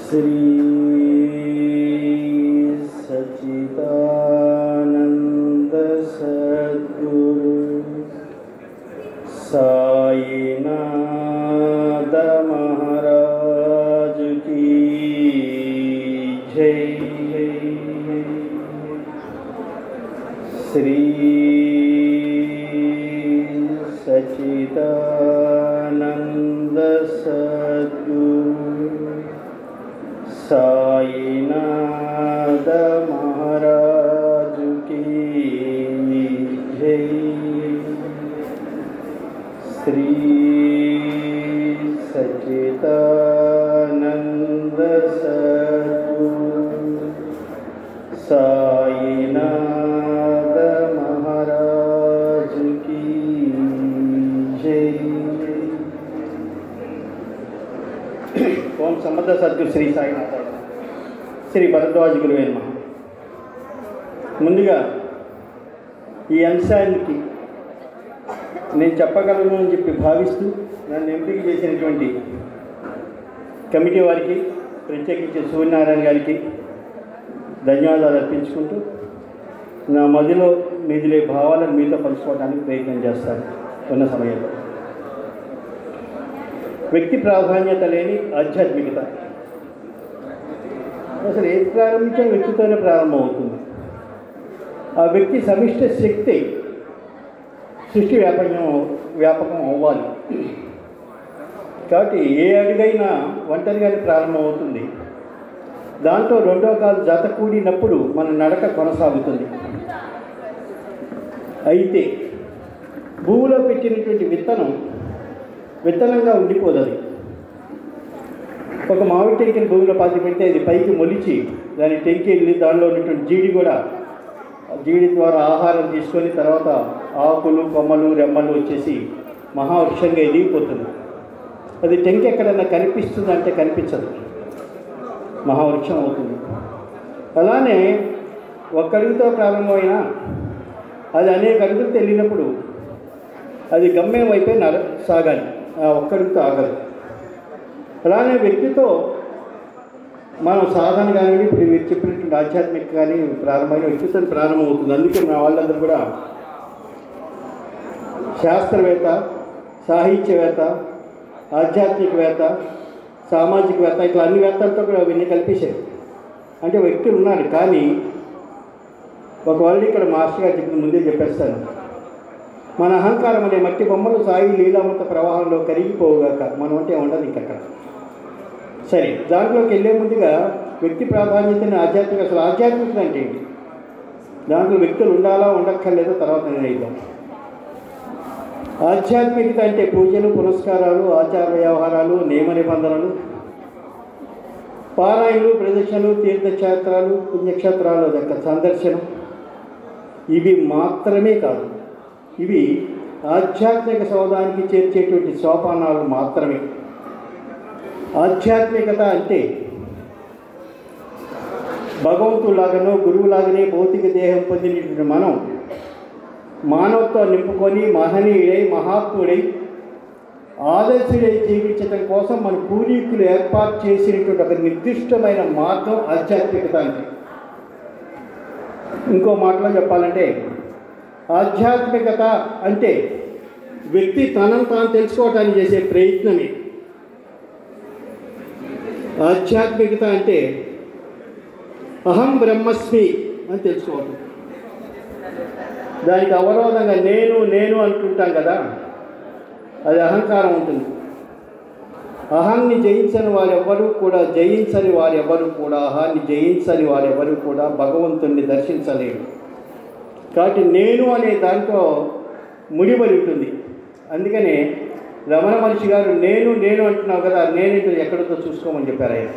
श्री सच्चिदानंद सद्गुरु साईनाथ महाराज की जय श्री सच्चिदानंद सद्गुरु साईनाथ महाराज की जय श्री सच्चिदानंद सद्गुरु साईनाथ महाराज की जय ఓం సమర్థ సద్గురు శ్రీ సాయినాథ శ్రీ భరద్వాజ గురువే నమః ముందుగా ఈ అంశానికి నేను చెప్పగలను అని చెప్పి భావిస్తూ నన్ను ఎంపిక చేసినటువంటి కమిటీ వారికి ప్రత్యేకించి సూర్యనారాయణ గారికి ధన్యవాదాలు అర్పించుకుంటూ నా మదిలో మిదిలే భావాలను మీతో పంచుకోవడానికి ప్రయత్నం చేస్తాను ఉన్న సమయంలో వ్యక్తి ప్రాధాన్యత లేని ఆధ్యాత్మికత అసలు ఏది ప్రారంభించినా వ్యక్తితోనే ప్రారంభమవుతుంది ఆ వ్యక్తి సమిష్ట శక్తి సృష్టి వ్యాపకం వ్యాపకం అవ్వాలి కాబట్టి ఏ అడుగైనా ఒంటరిగానే ప్రారంభమవుతుంది దాంతో రెండో కాలు జత కూడినప్పుడు మన నడక కొనసాగుతుంది అయితే భూమిలో పెట్టినటువంటి విత్తనం విత్తనంగా ఉండిపోదు అది ఒక మామిడి టెంకిని భూమిలో పాతి పెడితే అది పైకి మొలిచి దాని టెంకి వెళ్ళి దానిలో ఉన్నటువంటి జీడి కూడా ఆ జీడి ద్వారా ఆహారం తీసుకొని తర్వాత ఆకులు కొమ్మలు రెమ్మలు వచ్చేసి మహావృక్షంగా ఎదిగిపోతుంది అది టెంకి ఎక్కడైనా కనిపిస్తుంది అంటే కనిపించదు మహావృక్షం అవుతుంది అలానే ఒక్క అడుగుతో ప్రారంభమైన అది అనేక అడుగులు వెళ్ళినప్పుడు అది గమ్యం వైపే నడ సాగాలి ఆ ఒక్కడితో ఆగదు అలానే వ్యక్తితో మనం సాధన కానివ్వండి ఇప్పుడు మీరు చెప్పినటువంటి ఆధ్యాత్మిక కానీ ప్రారంభమైన వ్యక్తితో ప్రారంభమవుతుంది అందుకే మా వాళ్ళందరూ కూడా శాస్త్రవేత్త సాహిత్యవేత్త ఆధ్యాత్మికవేత్త సామాజికవేత్త ఇట్లా అన్ని వేత్తలతో కూడా అవన్నీ కల్పించారు అంటే వ్యక్తులు ఉన్నారు కానీ ఒకవేళ ఇక్కడ మాస్టర్ గారు చెప్పిన ముందే చెప్పేస్తాను మన అహంకారం అనే మట్టి బొమ్మలు సాయి లీలామృత ప్రవాహంలో కరిగిపోగాక మనం అంటే ఉండదు ఇంకక్కడ సరే దాంట్లోకి వెళ్ళే ముందుగా వ్యక్తి ప్రాధాన్యతని ఆధ్యాత్మిక అసలు ఆధ్యాత్మికత అంటే ఏంటి దాంట్లో వ్యక్తులు ఉండాలా ఉండక్కర్లేదో తర్వాత నిర్ణయిద్దాం ఆధ్యాత్మికత అంటే పూజలు పునస్కారాలు ఆచార వ్యవహారాలు నియమ నిబంధనలు పారాయణలు ప్రదర్శనలు తీర్థక్షేత్రాలు పుణ్యక్షేత్రాలు యొక్క సందర్శనం ఇవి మాత్రమే కాదు ఇవి ఆధ్యాత్మిక సౌదానికి చేర్చేటువంటి సోపానాలు మాత్రమే ఆధ్యాత్మికత అంటే భగవంతులాగానో గురువులాగానే భౌతిక దేహం పొందినటువంటి మనం మానవత్వం నింపుకొని మహనీయుడై మహాత్ముడై ఆదర్శుడై జీవించడం కోసం మన పూర్వీకులు ఏర్పాటు చేసినటువంటి ఒక నిర్దిష్టమైన మార్గం ఆధ్యాత్మికత అంటే ఇంకో మాటలో చెప్పాలంటే ఆధ్యాత్మికత అంటే వ్యక్తి తనను తాను తెలుసుకోవటానికి చేసే ప్రయత్నమే ఆధ్యాత్మికత అంటే అహం బ్రహ్మస్మి అని తెలుసుకోవటం దానికి అవరోధంగా నేను నేను అంటుంటాం కదా అది అహంకారం ఉంటుంది అహాన్ని జయించని వారెవ్వరూ కూడా జయించని వారెవ్వరూ కూడా అహాన్ని జయించని వారెవ్వరూ కూడా భగవంతుణ్ణి దర్శించలేరు కాబట్టి నేను అనే దాంట్లో ముడిపడి ఉంటుంది అందుకనే రమణ మనిషి గారు నేను నేను అంటున్నావు కదా నేనేంటో ఎక్కడితో చూసుకోమని చెప్పారు ఆయన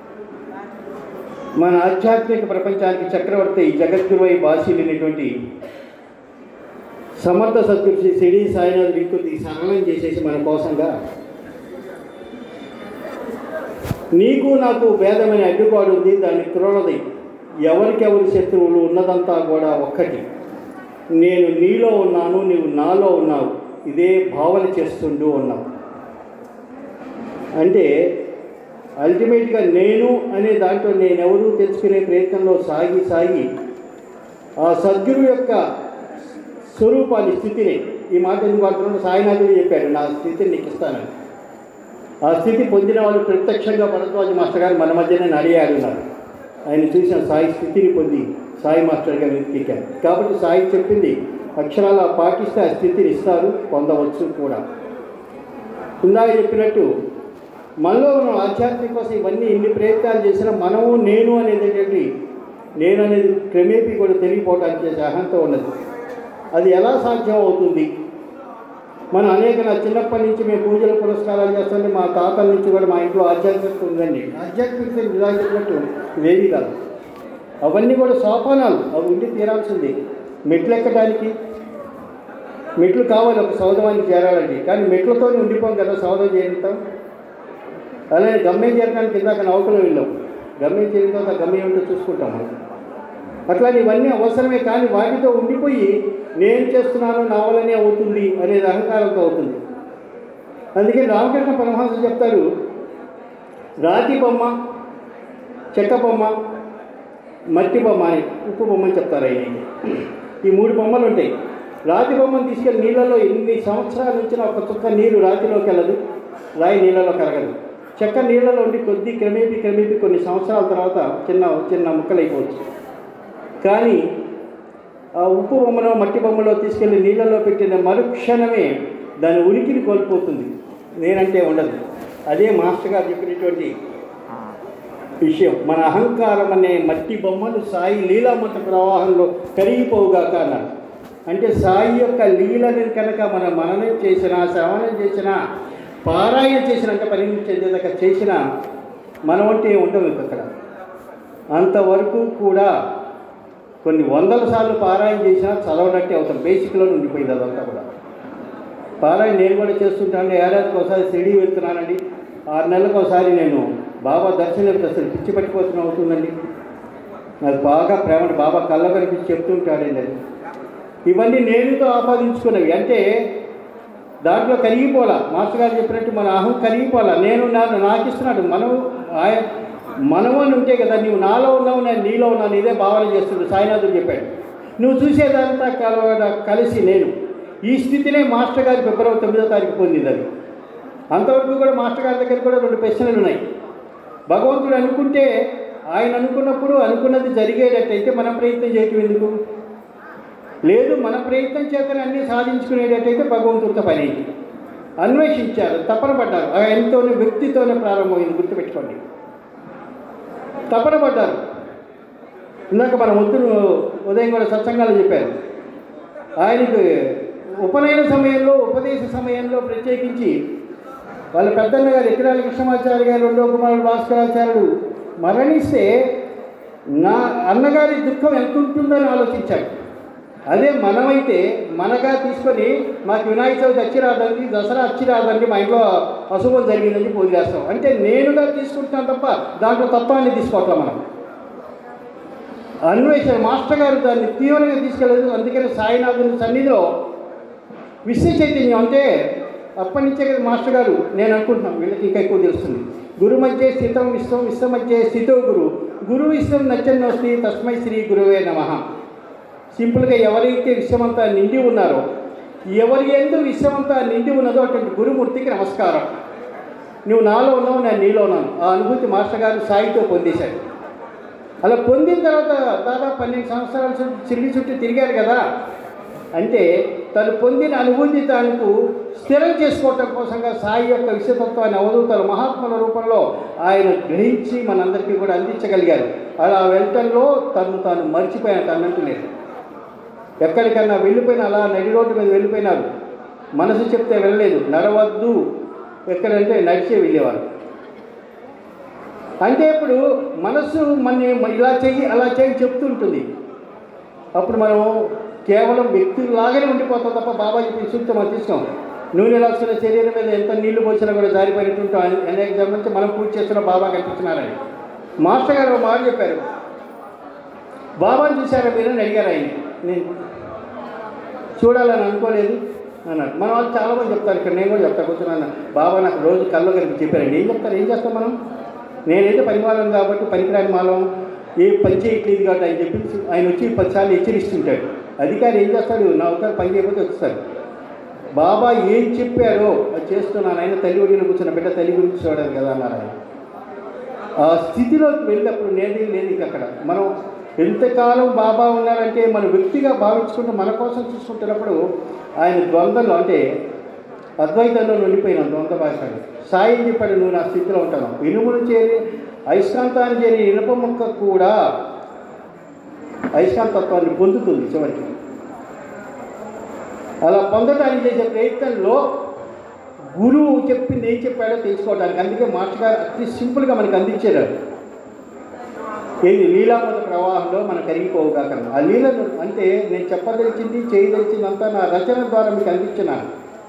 మన ఆధ్యాత్మిక ప్రపంచానికి చక్రవర్తి జగద్గురువై బాసీలైనటువంటి సమర్థ సద్గురు శ్రీ సిడి సాయినాథ్ వింకుని సరళం చేసేసి మన కోసంగా నీకు నాకు భేదమైన అడ్డుపాడు ఉంది దాని క్రూరది ఎవరికెవరి శత్రువులు ఉన్నదంతా కూడా ఒక్కటి నేను నీలో ఉన్నాను నీవు నాలో ఉన్నావు ఇదే భావన చేస్తుంటూ ఉన్నావు అంటే అల్టిమేట్గా నేను అనే దాంట్లో నేనెవరు తెలుసుకునే ప్రయత్నంలో సాగి సాగి ఆ సద్గురు యొక్క స్వరూపాన్ని స్థితిని ఈ మాట ఎందుకు మాత్రం సాయినాథుడు చెప్పాడు నా స్థితిని నీకు ఇస్తానని ఆ స్థితి పొందిన వాళ్ళు ప్రత్యక్షంగా భరద్వాజ మాస్టర్ గారు మన మధ్యనే నడియాడు ఉన్నారు ఆయన చూసిన సాయి స్థితిని పొంది సాయి మాస్టర్ గారు ఎక్కారు కాబట్టి సాయి చెప్పింది అక్షరాల పాటిస్తే ఆ స్థితిని ఇస్తారు పొందవచ్చు కూడా ఇందాక చెప్పినట్టు మనలో మనం ఆధ్యాత్మిక కోసం ఇవన్నీ ఇన్ని ప్రయత్నాలు చేసినా మనము నేను అనేది ఏంటంటే నేను అనేది క్రమేపీ కూడా తెలియపోవడానికి చేసే అహంతో ఉన్నది అది ఎలా సాధ్యం అవుతుంది మనం అనేక నా చిన్నప్పటి నుంచి మేము పూజలు పురస్కారాలు చేస్తుంటే మా తాతల నుంచి కూడా మా ఇంట్లో ఆధ్యాత్మికత ఉందండి ఆధ్యాత్మికత ఇలా చెప్పినట్టు ఇవేవి కాదు అవన్నీ కూడా సోపానాలు అవి ఉండి తీరాల్సింది మెట్లు ఎక్కడానికి మెట్లు కావాలి ఒక సౌదవానికి చేరాలండి కానీ మెట్లతోనే ఉండిపోం కదా సౌదం చేరుతాం అలానే గమ్యం చేరడానికి ఇందాక నౌకలో వెళ్ళాం గమ్యం చేరిన తర్వాత గమ్యం ఏంటో చూసుకుంటాం మనం అట్లానే ఇవన్నీ అవసరమే కానీ వాటితో ఉండిపోయి నేను చేస్తున్నాను నా వల్లనే అవుతుంది అనేది అహంకారంతో అవుతుంది అందుకే రామకృష్ణ పరమహంస చెప్తారు రాతి బొమ్మ చెక్క బొమ్మ మట్టి బొమ్మ అని ఉప్పు బొమ్మ అని చెప్తారు ఆయన ఈ మూడు బొమ్మలు ఉంటాయి రాతి బొమ్మను తీసుకెళ్ళి నీళ్ళలో ఎన్ని సంవత్సరాల నుంచి ఒక చుక్క నీరు రాతిలోకి వెళ్ళదు రాయి నీళ్ళలో కరగదు చెక్క నీళ్ళలో ఉండి కొద్ది క్రమేపీ క్రమేపీ కొన్ని సంవత్సరాల తర్వాత చిన్న చిన్న ముక్కలైపోవచ్చు కానీ ఆ ఉప్పు బొమ్మలో మట్టి బొమ్మలో తీసుకెళ్లి నీళ్ళలో పెట్టిన మరుక్షణమే దాని ఉనికిని కోల్పోతుంది నేనంటే ఉండదు అదే మాస్టర్ గారు చెప్పినటువంటి విషయం మన అహంకారం అనే మట్టి బొమ్మలు సాయి లీలామత ప్రవాహంలో కరిగిపోవుగాక అన్నారు అంటే సాయి యొక్క లీలని కనుక మనం మననం చేసినా శ్రవణం చేసినా పారాయణ చేసిన అంటే పరిణితి చెందేదాకా చేసినా మనం అంటే ఉండవు ఇంక అక్కడ అంతవరకు కూడా కొన్ని వందల సార్లు పారాయణ చేసినా చదవనట్టే అవుతాం బేసిక్లో ఉండిపోయింది అదంతా కూడా పారాయణ నేను కూడా చేస్తుంటాను ఏడాదికి ఒకసారి షిరిడి వెళ్తున్నానండి ఆరు నెలలకు ఒకసారి నేను బాబా దర్శనం అసలు పిచ్చి పట్టిపోతున్నా అవుతుందండి నాకు బాగా ప్రేమ బాబా కళ్ళ కనిపించి చెప్తుంటాడండి అది ఇవన్నీ నేనుతో ఆపాదించుకున్నవి అంటే దాంట్లో కరిగిపోలా మాస్టర్ గారు చెప్పినట్టు మన అహం కరిగిపోలా నేను నాను నాకు ఇస్తున్నాడు మనం ఆయ మనము అని ఉంటే కదా నీవు నాలో ఉన్నావు నేను నీలో ఉన్నాను ఇదే భావన చేస్తుండు సాయినాథుడు చెప్పాడు నువ్వు చూసేదంతా కల కలిసి నేను ఈ స్థితినే మాస్టర్ గారి ఫిబ్రవరి తొమ్మిదో తారీఖు పొందింది అది అంతవరకు కూడా మాస్టర్ గారి దగ్గర కూడా రెండు ప్రశ్నలు ఉన్నాయి భగవంతుడు అనుకుంటే ఆయన అనుకున్నప్పుడు అనుకున్నది జరిగేటట్టయితే మనం ప్రయత్నం చేయటం ఎందుకు లేదు మన ప్రయత్నం చేతనే అన్నీ సాధించుకునేటట్టయితే భగవంతుడితో పని అయింది అన్వేషించారు తపన పడ్డారు ఆయనతోనే వ్యక్తితోనే ప్రారంభమైంది గుర్తుపెట్టుకోండి తపన పడ్డారు ఇందాక మన ముద్దును ఉదయం కూడా సత్సంగాలు చెప్పారు ఆయనకు ఉపనయన సమయంలో ఉపదేశ సమయంలో ప్రత్యేకించి వాళ్ళ పెద్దన్న గారు ఎకరాల కృష్ణమాచార్య గారు రెండో కుమారుడు భాస్కరాచార్యుడు మరణిస్తే నా అన్నగారి దుఃఖం ఎంత ఉంటుందని ఆలోచించాడు అదే మనమైతే మనగా తీసుకొని మాకు వినాయక చవితి వచ్చి రాదండి దసరా వచ్చి రాదండి మా ఇంట్లో అశుభం జరిగిందని చెప్పి వదిలేస్తాం అంటే నేనుగా తీసుకుంటున్నాను తప్ప దాంట్లో తత్వాన్ని తీసుకోవట్లే మనం అన్వేషణ మాస్టర్ గారు దాన్ని తీవ్రంగా తీసుకెళ్ళలేదు అందుకని సాయినాథుని సన్నిధిలో విశ్వ చైతన్యం అంటే అప్పటి నుంచే కదా మాస్టర్ గారు నేను అనుకుంటున్నాను వీళ్ళకి ఇంకా ఎక్కువ తెలుస్తుంది గురు మధ్య స్థితం విశ్వం విశ్వ మధ్య స్థితో గురు గురు విశ్వం నచ్చన్నోస్తి తస్మై శ్రీ గురువే నమ సింపుల్గా ఎవరైతే విశ్వమంతా నిండి ఉన్నారో ఎవరి ఎందు విశ్వమంతా నిండి ఉన్నదో అటువంటి గురుమూర్తికి నమస్కారం నువ్వు నాలో ఉన్నావు నేను నీలో ఉన్నాను ఆ అనుభూతి మాస్టర్ గారు సాయితో పొందేశాడు అలా పొందిన తర్వాత దాదాపు పన్నెండు సంవత్సరాల చుట్టూ చిరిగి చుట్టూ తిరిగారు కదా అంటే తను పొందిన అనుభూతి తనకు స్థిరం చేసుకోవటం కోసంగా సాయి యొక్క విశ్వతత్వాన్ని అవధూతలు మహాత్ముల రూపంలో ఆయన గ్రహించి మనందరికీ కూడా అందించగలిగారు అలా వెళ్ళటంలో తను తాను మర్చిపోయిన తనంటూ లేదు ఎక్కడికన్నా వెళ్ళిపోయిన అలా నడి రోడ్డు మీద వెళ్ళిపోయినారు మనసు చెప్తే వెళ్ళలేదు నడవద్దు ఎక్కడంటే నడిచే వెళ్ళేవారు అంటే ఇప్పుడు మనస్సు మన ఇలా చెయ్యి అలా చెయ్యి చెప్తుంటుంది అప్పుడు మనం కేవలం వ్యక్తులాగానే ఉండిపోతాం తప్ప బాబా చెప్పిన సూక్తం మనం తీసుకోం నూనె రాసుకున్న శరీరం మీద ఎంత నీళ్లు పోసినా కూడా జారిపోయినట్టుంటాం అని అనేక గమనించి మనం పూజ చేస్తున్న బాబా కనిపిస్తున్నారని మాస్టర్ గారు ఒక మాట చెప్పారు బాబాని చూశారా మీరు అని అడిగారు ఆయన నేను చూడాలని అనుకోలేదు అన్నాడు మన వాళ్ళు చాలామంది చెప్తారు ఇక్కడ నేను కూడా చెప్తా కూర్చున్నాను బాబా నాకు రోజు కళ్ళు కనిపి చెప్పారండి ఏం చెప్తారు ఏం చేస్తాం మనం నేనైతే పరిమాలం కాబట్టి పనికిరాని మాలం ఏ పని చేయట్లేదు కాబట్టి ఆయన చెప్పి ఆయన వచ్చి పదిసార్లు హెచ్చరిస్తుంటాడు అధికారి ఏం చేస్తాడు నా ఒకసారి పని చేయకపోతే వస్తాడు బాబా ఏం చెప్పారో అది చేస్తున్నాను ఆయన తల్లి ఒడిలో కూర్చున్న బిడ్డ తల్లి గురించి చూడాలి కదా అన్నారు ఆయన ఆ స్థితిలోకి వెళ్ళినప్పుడు నేనే లేదు ఇంక అక్కడ మనం ఎంతకాలం బాబా ఉన్నారంటే మన వ్యక్తిగా భావించుకుంటూ మన కోసం చూసుకుంటున్నప్పుడు ఆయన ద్వంద్వలో అంటే అద్వైతంలో నిండిపోయిన ద్వంద్వ భాషలు సాయి చెప్పాడు నువ్వు నా స్థితిలో ఉంటాను ఇనుమును చేరి అయస్కాంతాన్ని చేరి ఇనుప ముక్క కూడా అయస్కాంతత్వాన్ని పొందుతుంది చివరికి అలా పొందడానికి చేసే ప్రయత్నంలో గురువు చెప్పింది ఏం చెప్పాడో తెలుసుకోవడానికి అందుకే మాస్టర్ గారు అతి సింపుల్గా మనకు అందించారు ఏది లీలామత ప్రవాహంలో మనం కరిగిపోవుగాక ఆ లీలను అంటే నేను చెప్పదలిచింది చేయదలిచిందంతా నా రచన ద్వారా మీకు అందించినాను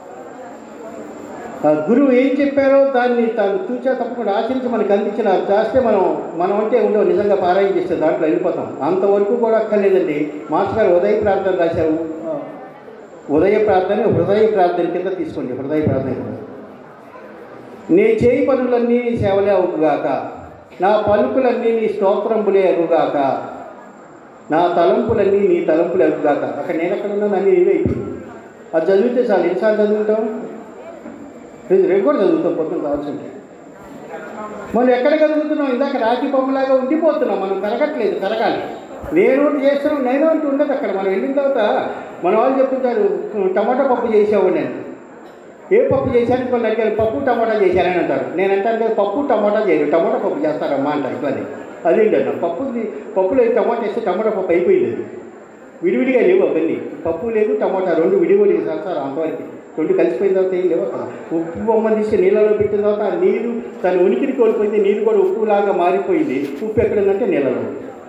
ఆ గురువు ఏం చెప్పారో దాన్ని తాను తూచా తప్పకుండా ఆచరించి మనకు అందించిన చేస్తే మనం మనం అంటే ఉండవు నిజంగా పారాయణ చేస్తే దాంట్లో వెళ్ళిపోతాం అంతవరకు కూడా అక్కర్లేదండి మాస్టర్ గారు ఉదయ ప్రార్థన రాశారు ఆ, ఉదయ ప్రార్థన హృదయ ప్రార్థన కింద తీసుకోండి హృదయ ప్రార్థన కింద నీ చేయి పనులన్నీ నీ సేవలే అవుగాక నా పలుకులన్నీ నీ స్తోత్రంబులే అగుగాక నా తలంపులన్నీ నీ తలంపులే అగుగాక అక్కడ నేను ఎక్కడ ఉన్నాను అన్నీ నీవే అయిపోయింది అది చదివితే చాలు ఎన్నిసార్లు చదువుతాం రేపు రేపు కూడా చదువుతాం పొద్దున కావాల్సింది మనం ఎక్కడ కలుగుతున్నాం ఇందాక రాతి బొమ్మలాగా ఉండిపోతున్నాం మనం కరగట్లేదు కరగాలి నేను ఒకటి చేస్తున్నాం నేను అంటూ ఉండదు అక్కడ మనం వెళ్ళిన తర్వాత మన వాళ్ళు చెప్తుంటారు టమాటా పప్పు చేసేవాడు నేను ఏ పప్పు చేశాను కొన్ని అడిగారు పప్పు టమాటా చేశారని అంటారు నేను అంటాను కదా పప్పు టమాటా చేయరు టమాటా పప్పు చేస్తారమ్మా అంటారు ఇట్లానే అదేంటి అన్న పప్పు పప్పులో టమాటా వేస్తే టమాటా పప్పు అయిపోయింది అది విడివిడిగా లేవు అవన్నీ పప్పు లేదు టమాటా రెండు విడివిడిగా చేస్తారు అంతవరకు రెండు కలిసిపోయిన తర్వాత ఏం లేవు అక్కడ ఉప్పు బొమ్మ తీసి నీళ్ళలో పెట్టిన తర్వాత ఆ నీరు తన ఉనికిని కోల్పోయింది నీరు కూడా ఉప్పులాగా మారిపోయింది ఉప్పు ఎక్కడుందంటే నీళ్ళలో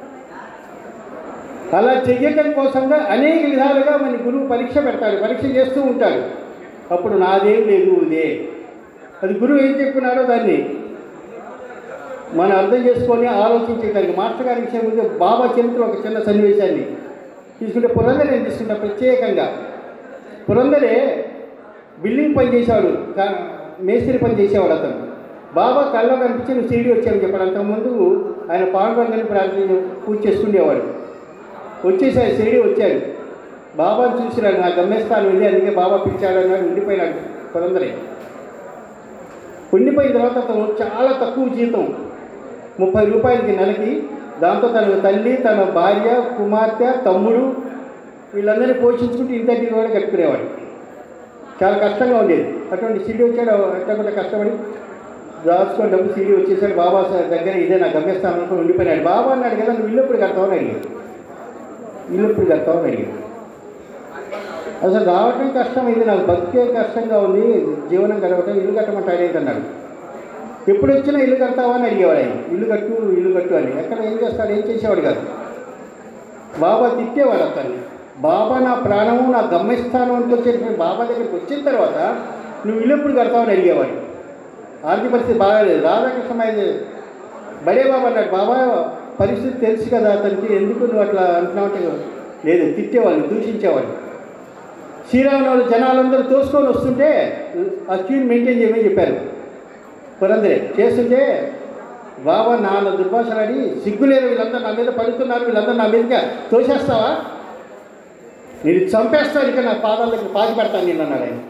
అలా చెయ్యటం కోసంగా అనేక విధాలుగా మన గురువు పరీక్ష పెడతాడు పరీక్ష చేస్తూ ఉంటాడు అప్పుడు నాదేం లేదు ఇదే అది గురువు ఏం చెప్పినాడో దాన్ని మనం అర్థం చేసుకొని ఆలోచించడానికి మాస్టర్ గారి విషయం ముందు బాబా చరిత్ర ఒక చిన్న సన్నివేశాన్ని తీసుకుంటే పురందరే నేను తీసుకుంటా ప్రత్యేకంగా పురందరే బిల్డింగ్ పని చేసేవాడు కా- మేస్త్రి పని చేసేవాడు అతను బాబా కళ్ళలో కనిపించి నువ్వు సీడీ వచ్చాను చెప్పాడు అంతకుముందు ఆయన పాండురంగని ప్రార్థన పూజ చేసుకునేవాడు వచ్చేసి ఆయన సీడీ వచ్చాడు బాబాను చూసినాడు నా గమ్యస్థానం ఇది అందుకే బాబా పిలిచాడు అన్నాడు ఉండిపోయినాడు పురందరే ఉండిపోయిన తర్వాత అతను చాలా తక్కువ జీతం ముప్పై రూపాయలకి నెలకి దాంతో తన తల్లి తన భార్య కుమార్తె తమ్ముడు వీళ్ళందరినీ పోషించుకుంటూ ఇంతటి కూడా కట్టుకునేవాడు చాలా కష్టంగా ఉండేది అటువంటి సీడీ వచ్చాడు ఎట్లా కూడా కష్టపడి దాచుకొని డబ్బు సీడీ వచ్చేసాడు బాబా సార్ దగ్గర ఇదే నా గమ్యస్థానం అనుకుని ఉండిపోయినాడు బాబా అన్నాడు కదా నువ్వు ఇల్లు ఎప్పుడు కడతావని అడిగాడు ఇల్లు ఎప్పుడు కడతావని అడిగాడు అసలు రావటం కష్టం ఇది నాకు బతికే కష్టంగా ఉంది జీవనం గడవటం ఇల్లు కట్టమంటాడు ఏంటన్నాడు ఎప్పుడు వచ్చినా ఇల్లు కడతావా అని అడిగేవాడు ఆయన ఇల్లు కట్టు ఇల్లు కట్టు అని ఎక్కడ ఏం చేస్తాడు ఏం చేసేవాడు కాదు బాబా తిట్టేవాడు అతన్ని బాబా నా ప్రాణము నా గమ్యస్థానం అంటూ చెప్పి బాబా దగ్గరికి వచ్చిన తర్వాత నువ్వు ఇల్లు ఎప్పుడు కడతావని అడిగేవాడు ఆర్థిక పరిస్థితి బాగాలేదు రాధాకృష్ణ అయితే బడే బాబా అన్నాడు బాబా పరిస్థితి తెలుసు కదా అతనికి ఎందుకు నువ్వు అట్లా అంటున్నావు అంటే లేదు తిట్టేవాళ్ళు దూషించేవాళ్ళు శ్రీరామనవమి జనాలందరూ తోసుకొని వస్తుంటే ఆ క్యూని మెయింటైన్ చేయమని చెప్పారు పురందరే చేస్తుంటే బాబా నాన్న దుర్భాషలాడి సిగ్గులేరు వీళ్ళందరూ నా మీద పడుతున్నారు వీళ్ళందరూ నా మీదగా తోసేస్తావా నేను చంపేస్తాను ఇక నా పాదాల దగ్గర పాతి పెడతాను నేను అన్నాడు ఆయన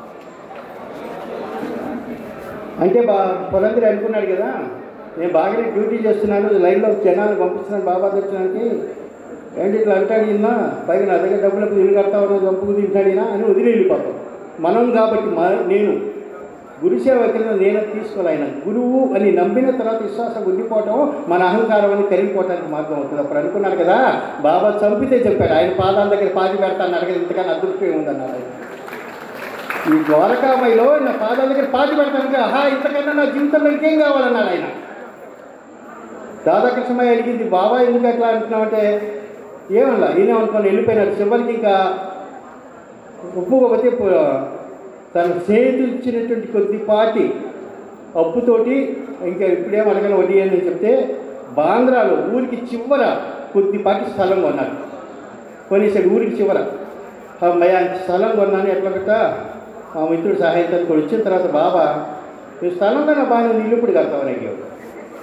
అంటే బా పురందరి అనుకున్నాడు కదా నేను బాగానే డ్యూటీ చేస్తున్నాను లైన్లో జనాలు పంపిస్తున్నాను బాబా దర్శనానికి ఏంటి ఇట్లా అంటాడు ఈయన పైగా నా దగ్గర డబ్బులకు ఇల్లు కడతావు చంపుకు తింటాడు ఈయన అని వదిలి వెళ్ళిపోతాం మనం కాబట్టి మా నేను గురుసేవ కింద నేను తీసుకోవాలి ఆయన గురువు అని నమ్మిన తర్వాత విశ్వాసం ఉండిపోవటం మన అహంకారం అని కరిగిపోవటానికి మార్గం అవుతుంది అప్పుడు అనుకున్నాడు కదా బాబా చంపితే చెప్పాడు ఆయన పాదాల దగ్గర పాతి పెడతాను అడగదు ఇంతకన్నా అదృష్టం ఏముందన్నాడు ఆయన ఈ ద్వారకామయ్యలో నా పాదాల దగ్గర పాతి పెడతాను ఆహా ఇంతకన్నా నా జీవితంలో ఇంకేం కావాలన్నాడు ఆయన రాధాకృష్ణమయ్య అడిగింది బాబా ఎందుకు అట్లా అంటున్నామంటే ఏమన్నా ఈయన అనుకోని వెళ్ళిపోయినాడు చివరికి ఇంకా ఒప్పుకోకపోతే పో- తన స్నేహితులు ఇచ్చినటువంటి కొద్దిపాటి అప్పుతోటి ఇంకా ఇప్పుడేం అడగను వడ్డీ అని చెప్తే బాంద్రాలో ఊరికి చివర కొద్దిపాటి స్థలం కొన్నాడు కొనేసాడు ఊరికి చివర అమ్మయ్య అంత స్థలం కొన్నాను ఎట్లా పెట్టా మా మిత్రుడు సహాయంతో కూడా వచ్చిన తర్వాత బాబా నువ్వు స్థలం కన్నా బాగా నీళ్ళు ఇప్పుడు కడతావని అడిగాడు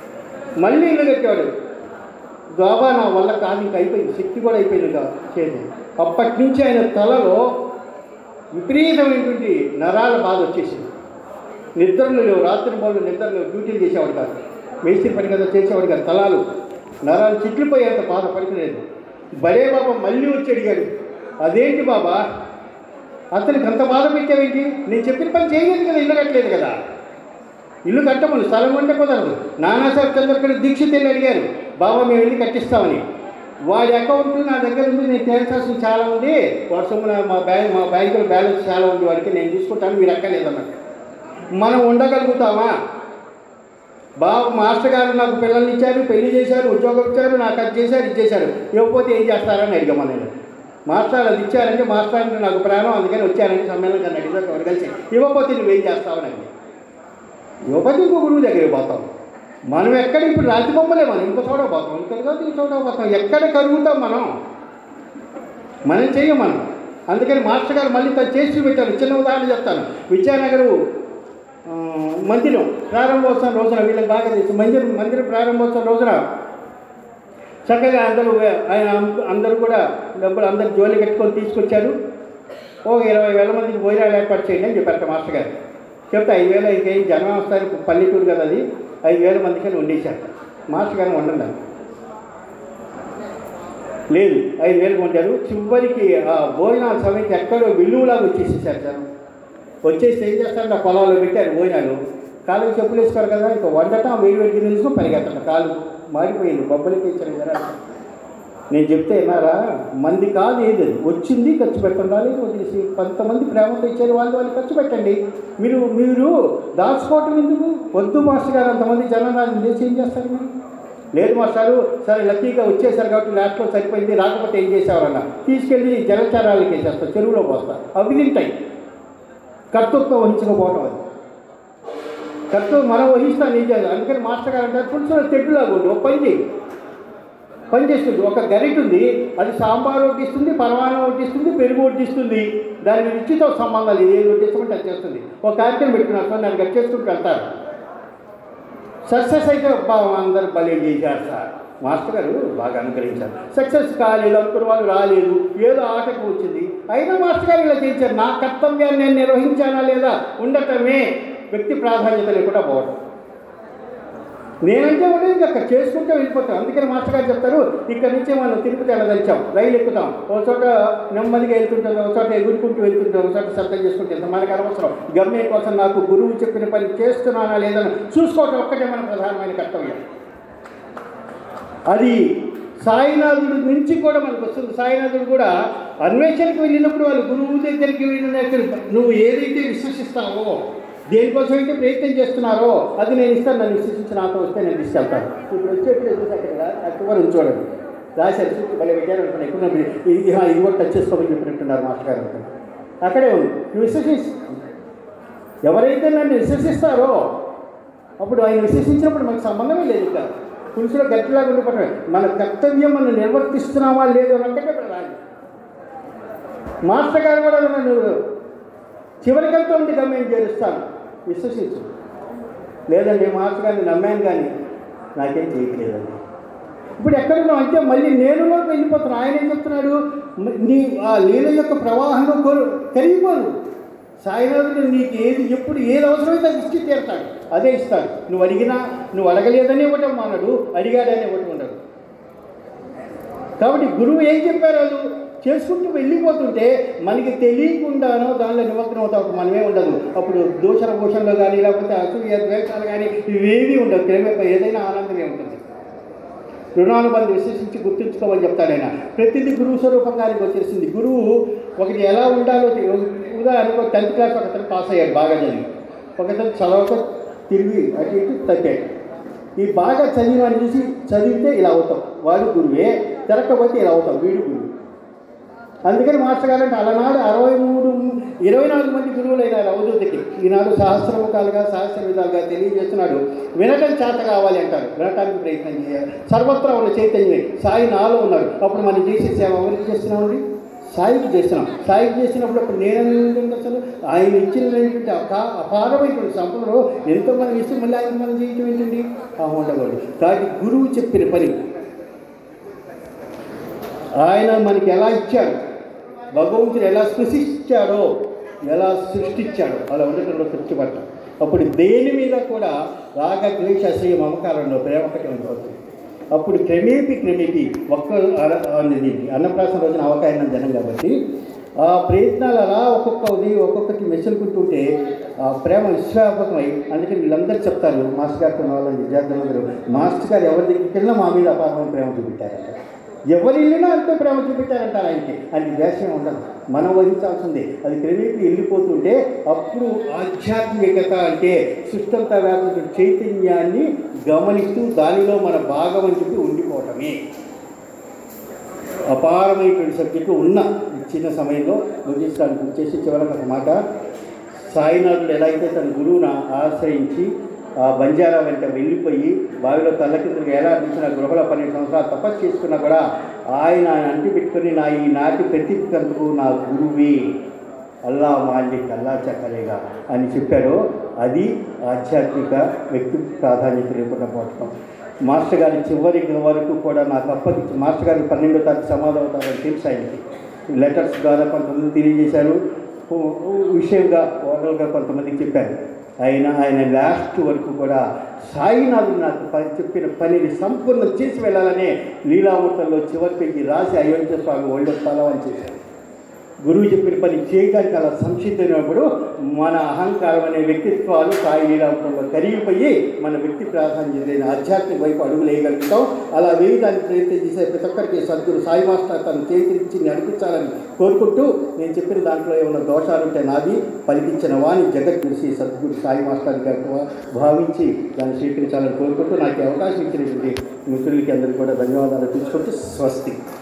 మళ్ళీ ఇల్లు కట్టాడు బాబా నా వల్ల కాదు ఇంక అయిపోయింది శక్తి కూడా అయిపోయింది ఇంకా చేతి అప్పటి నుంచి ఆయన తలలో విపరీతమైనటువంటి నరాల బాధ వచ్చేసింది నిద్రలు లేవు రాత్రి పనులు నిద్ర లేవు డ్యూటీలు చేసేవాడు కాదు మేస్త్రి పని కదా చేసేవాడు కాదు తలాలు నరాలు చిట్లిపోయేంత బాధ పడుకునేది బడే బాబా మళ్ళీ వచ్చి అడిగాడు అదేంటి బాబా అతనికి అంత బాధ పెట్టావేంటి నేను చెప్పిన పని చేయలేదు కదా ఇల్లు కట్టలేదు కదా ఇల్లు కట్టమని స్థలం ఉంటే కుదరదు నానాసాహెబ్ చంద్రకర్ దీక్షిత్ వెళ్ళి అడిగారు బాబా మేము వెళ్ళి కట్టిస్తామని వాడి అకౌంట్ నా దగ్గర ఉంది నేను తేల్చాల్సిన చాలా ఉంది వాడి సొమ్మున మా బ్యాంక్ మా బ్యాంకులో బ్యాలెన్స్ చాలా ఉంది వాడికి నేను చూసుకుంటాను మీరు అక్కర్లేదన్నట్టు మనం ఉండగలుగుతామా బాబు మాస్టర్ గారు నాకు పిల్లల్ని ఇచ్చారు పెళ్లి చేశారు ఉద్యోగం ఇచ్చారు నాకు అది చేశారు ఇది చేశారు ఇవ్వకపోతే ఏం చేస్తారని అడిగామా నేను మాస్టర్ అది ఇచ్చారంటే మాస్టర్ అంటే నాకు ప్రాణం అందుకని వచ్చారంటే సమ్మేళనం కన్నా అడిగారు ఎవరు కలిసి ఇవ్వకపోతే నువ్వేం చేస్తావని అడిగాను యువతి ఇంకో గురువు దగ్గరికి పోతాం మనం ఎక్కడ ఇప్పుడు రాతి బొమ్మలే మనం ఇంకో చోట పోతాం ఇంకో చోట ఇంకో చోట పోతాం ఎక్కడ కరుగుతాం మనం మనం చెయ్యం మనం అందుకని మాస్టర్ గారు మళ్ళీ తను చేసి పెట్టారు చిన్న ఉదాహరణ చెప్తాను విద్యానగరు ఆ, మందిరం ప్రారంభోత్సవం రోజున వీళ్ళకి బాగా తెలుసు మందిరం మందిరం ప్రారంభోత్సవం రోజున చక్కగా అందరూ ఆయన అందరూ కూడా డబ్బులు అందరు జోలి కట్టుకొని తీసుకొచ్చారు ఓ ఇరవై వేల మందికి భోజనాలు ఏర్పాటు చేయండి అని చెప్పారు మాస్టర్ గారు చెప్తే ఐదు వేలు ఇంకేం జనం వస్తారు పల్లెటూరు కదా అది ఐదు వేల మందికి వండేశారు మాస్టర్ గారిని వండండి లేదు ఐదు వేలకు వండారు చివరికి ఆ భోజనాల సమయంకి ఎక్కడో విలువలాగా వచ్చేసేసారు జనం వచ్చేసి ఏం చేస్తారు ఆ పొలాల్లో పెట్టారు భోజనాలు కాళ్ళకి చెప్పులు వేసుకోరు కదా ఇంకా వండటం వేడి వేడికి నిలుచుకుని పరిగెత్తడం కాలు మారిపోయింది బొబ్బలకి ఇచ్చిన జనాలు నేను చెప్తే విన్నారా మంది కాదు ఏది అది. వచ్చింది ఖర్చు పెట్టడం రాలేదు వదిలేసి కొంతమంది ప్రేమతో ఇచ్చారు వాళ్ళు వాళ్ళు ఖర్చు పెట్టండి మీరు మీరు దాచుకోవటం ఎందుకు వద్దు మాస్టర్ గారు అంతమంది జనాలు చేసి ఏం చేస్తారు మీరు లేదు మాస్టారు సరే లక్కీగా వచ్చేసారు కాబట్టి లాస్ట్లో సరిపోయింది రాకపోతే ఏం చేసేవారన్న తీసుకెళ్ళి జలచారాలకి వేసేస్తారు చెరువులో పోస్తారు అవి తింటాయి కర్తృత్వం వహించకపోవడం అది కర్తవ్యం మనం వహిస్తాను ఏం చేయాలి అందుకని మాస్టర్ గారు అంటారు పులుసులో తెడ్డులాగా ఉండి ఒక పని చేయి పని చేస్తుంది ఒక గరిట ఉంది అది సాంబార్ వడ్డిస్తుంది పరమాణం వడ్డిస్తుంది పెరుగు వడ్డిస్తుంది దాని రుచితో సంబంధం లేదు ఏది వడ్డించమంటే అది చేస్తుంది ఒక కార్యక్రమం పెట్టుకున్నారు సార్ దాన్ని కట్ చేసుకుంటూ వెళ్తారు సక్సెస్ అయితే అబ్బా అందరూ భలే చేశారు సార్ మాస్టర్ గారు బాగా అనుగ్రహించారు సక్సెస్ కాలేదు అనుకున్న వాళ్ళు రాలేదు ఏదో ఆటకు వచ్చింది అయినా మాస్టర్ గారు ఇలా చేయించారు నా కర్తవ్యాన్ని నేను నిర్వహించానా లేదా ఉండటమే వ్యక్తి ప్రాధాన్యత లేకుండా పోవడం నేనంటే ఉండేది అక్కడ చేసుకుంటే వెళ్ళిపోతాం అందుకని మాస్టర్ గారు చెప్తారు ఇక్కడ నుంచి మనం తిరుపతి వెళ్ళదలిచాం రైలు ఎక్కుతాం ఒక చోట నెమ్మదిగా వెళ్తుంటాం ఒక చోట ఎగురుకుంటూ వెళ్తుంటాం ఒక చోట శబ్దం చేసుకుంటూ వెళ్తాం మనకి అనవసరం గమ్యం కోసం నాకు గురువు చెప్పిన పని చేస్తున్నానా లేదని చూసుకోవటం ఒక్కటే మన ప్రధానమైన కర్తవ్యం అది సాయినాథుడి నుంచి కూడా మనకు వస్తుంది సాయినాథుడు కూడా అన్వేషణకు వెళ్ళినప్పుడు వాళ్ళు గురువు దగ్గరికి వెళ్ళినప్పుడు నువ్వు ఏదైతే విశ్వసిస్తావో దేనికోసం అయితే ప్రయత్నం చేస్తున్నారో అది నేను ఇస్తాను నన్ను విశ్వసించి నాతో వస్తే నేను తీసుకెళ్తాను ఇప్పుడు వచ్చేప్పుడు చూసి అక్కడ అక్టోబర్ ఉంచోడండి రాశారు చూసి భలే పెట్టారు అనుకున్నా ఎక్కువ ఇది ఇది కూడా టచ్ చేసుకోమని చెప్పినట్టున్నారు మాస్టర్ గారు అనుకున్నా అక్కడే ఉంది నువ్వు విశ్వసిస్ ఎవరైతే నన్ను విశ్వసిస్తారో అప్పుడు ఆయన విశ్వసించినప్పుడు మనకు సంబంధమే లేదు ఇంకా పులుసులో గట్టిలాగా ఉండిపోవటమే మన కర్తవ్యం మనం నిర్వర్తిస్తున్నామా లేదు అని ఒక్కటే ప్రధానం మాస్టర్ గారు కూడా నన్ను చివరికంతా ఉండి గమ్యం చేరుస్తాను విశ్వసించు లేదండి మాస్టర్ గారిని నమ్మాను కానీ నాకేం చేయట్లేదండి ఇప్పుడు ఎక్కడున్నావు అంటే మళ్ళీ నేనులోకి వెళ్ళిపోతున్నాను ఆయన ఏం చెప్తున్నాడు మ- నీ ఆ లీల యొక్క ప్రవాహంలో కోరు కరిగిపోను సాయినాథుడు నీకు ఏది ఎప్పుడు ఏది అవసరమైతే అది ఇచ్చి తీరుతాడు అదే ఇస్తాడు నువ్వు అడిగినా నువ్వు అడగలేదని ఇవ్వటం అన్నాడు అడిగాడని ఇవ్వటం ఉండదు కాబట్టి గురువు ఏం చెప్పారు వాళ్ళు చేసుకుంటూ వెళ్ళిపోతుంటే మనకి తెలియకుండానో దానిలో నిమగ్నం అవుతాం అప్పుడు మనమే ఉండదు అప్పుడు దోషణ భూషణలో కానీ లేకపోతే అసూయ ద్వేషాలు కానీ ఇవేవి ఉండవు క్రమేప ఏదైనా ఆనందమే ఉంటుంది రుణానుబంధం విశ్వసించి గుర్తుంచుకోమని చెప్తాడు ఆయన ప్రతిదీ గురువు స్వరూపంగానికి వచ్చేసింది గురువు ఒకటి ఎలా ఉండాలో తె- ఉదాహరణకు టెన్త్ క్లాస్ ఒకతను పాస్ అయ్యాడు బాగా చదివి ఒకతను చదవక తిరిగి అటు ఇటు తగ్గాడు ఈ బాగా చదివిని చూసి చదివితే ఇలా అవుతాం వాడు గురువే తిరగకపోతే ఇలా అవుతాం వీడు గురువు అందుకని మాస్టర్ గారు అంటే అలనాడు అరవై మూడు ఇరవై నాలుగు మంది గురువులు అయినారు అవధూతికి ఈనాడు సహస్రముఖాలుగా సహస్ర విధాలుగా తెలియజేస్తున్నాడు వినటం చేత కావాలి అంటారు వినటానికి ప్రయత్నం చేయాలి సర్వత్రా ఉన్న చైతన్యమే సాయి నాలో ఉన్నాడు అప్పుడు మనం చేసే సేవ ఎవరికి చేస్తున్నామండి సాయికి చేస్తున్నాం సాయికి చేసినప్పుడు అప్పుడు నేను అసలు ఆయన ఇచ్చినటువంటి అపా- అపారమైనటువంటి సంపదలో ఎంతో మనం ఇస్తే మళ్ళీ ఆయన మనం చేయటం ఏంటండి ఆ ఉండకూడదు కాబట్టి గురువు చెప్పిన పని ఆయన మనకి ఎలా ఇచ్చాడు భగవంతుడు ఎలా సృష్టించాడో ఎలా సృష్టించాడో అలా ఉండటంలో తృప్తిపడతాం అప్పుడు దేని మీద కూడా రాగ ద్వేష అసహ్య మమకారంలో ప్రేమ ఒకటి ఉండిపోతుంది అప్పుడు క్రమేపి క్రమేపి ఒక్క అర- అనేది అన్నప్రాసన రోజున అవకాశం జనం కాబట్టి ఆ ప్రయత్నాలు అలా ఒక్కొక్కది ఒక్కొక్కటి మెచ్చుకుంటుంటే ఆ ప్రేమ విశ్వాపకమై అందుకని వీళ్ళందరూ చెప్తారు మాస్టర్ గారితో ఉన్న వాళ్ళ విద్యార్థులందరూ మాస్టర్ గారు ఎవరి దగ్గరికి వెళ్ళినా మా మీద అపారమైన ప్రేమ చూపించారంట ఎవరు వెళ్ళినా అంతే ప్రేమ చూపించారంటారు ఆయనకి అది ద్వేషం ఉండదు మనం వహించాల్సిందే అది క్రమేపీ వెళ్ళిపోతుంటే అప్పుడు ఆధ్యాత్మికత అంటే సుష్టంతా వ్యాపించిన చైతన్యాన్ని గమనిస్తూ దానిలో మన భాగం అని చెప్పి ఉండిపోవటమే అపారమైనటువంటి సబ్జెక్టు ఉన్న ఈ చిన్న సమయంలో ముగించడానికి వచ్చేసి చివరికి ఒక మాట సాయినాథుడు ఎలా అయితే తన గురువును ఆశ్రయించి ఆ బంజారా వెంట వెళ్ళిపోయి బావిలో తల్ల కిందకి ఎలా తీసిన గృహలో పన్నెండు సంవత్సరాలు తపస్సు చేసుకున్నా కూడా ఆయన అంటి పెట్టుకొని నా ఈ నాటి ప్రతికందుకు నా గురువే అల్లా మాలిక్ అల్లా చక్కరేగా అని చెప్పారో అది ఆధ్యాత్మిక వ్యక్తి ప్రాధాన్యత లేకుండా పోవటం మాస్టర్ గారి చివరి వరకు కూడా నాకు అప్పగించి మాస్టర్ గారికి పన్నెండో తారీఖు సమాధి అవుతారని తెలుసు ఆయనకి లెటర్స్ ద్వారా కొంతమంది తెలియజేశారు ఓ- ఓ విషయంగా ఓరల్గా కొంతమందికి చెప్పారు ఆయన ఆయన లాస్ట్ వరకు కూడా సాయినాథుడు నాకు పని చెప్పిన పనిని సంపూర్ణం చేసి వెళ్ళాలనే లీలామూర్తంలో చివరి పెంచి రాసి అయోధ్య స్వామి ఒళ్ళో తలవని చేశారు గురువు చెప్పిన పని చేయడానికి అలా సంసిద్ధమైనప్పుడు మన అహంకారం అనే వ్యక్తిత్వాలు సాయి లీలామృతంలో కరిగిపోయి మన వ్యక్తి ప్రాధాన్యతైన ఆధ్యాత్మిక వైపు అడుగులు వేయగలుగుతాం అలా వేయడానికి ప్రయత్నం చేసే ప్రతి ఒక్కరికి సద్గురు సాయి మాస్టర్ తను చేతిరించి నడిపించాలని కోరుకుంటూ నేను చెప్పిన దాంట్లో ఏమైనా దోషాలుంటే నాది పలికించిన వాణి జగత్ చూసి సద్గురు సాయి మాస్టర్ గారు భావించి దాన్ని స్వీకరించాలని కోరుకుంటూ నాకు ఈ అవకాశం ఇచ్చినటువంటి మిత్రులకి అందరికీ కూడా ధన్యవాదాలు తీసుకుంటూ స్వస్తి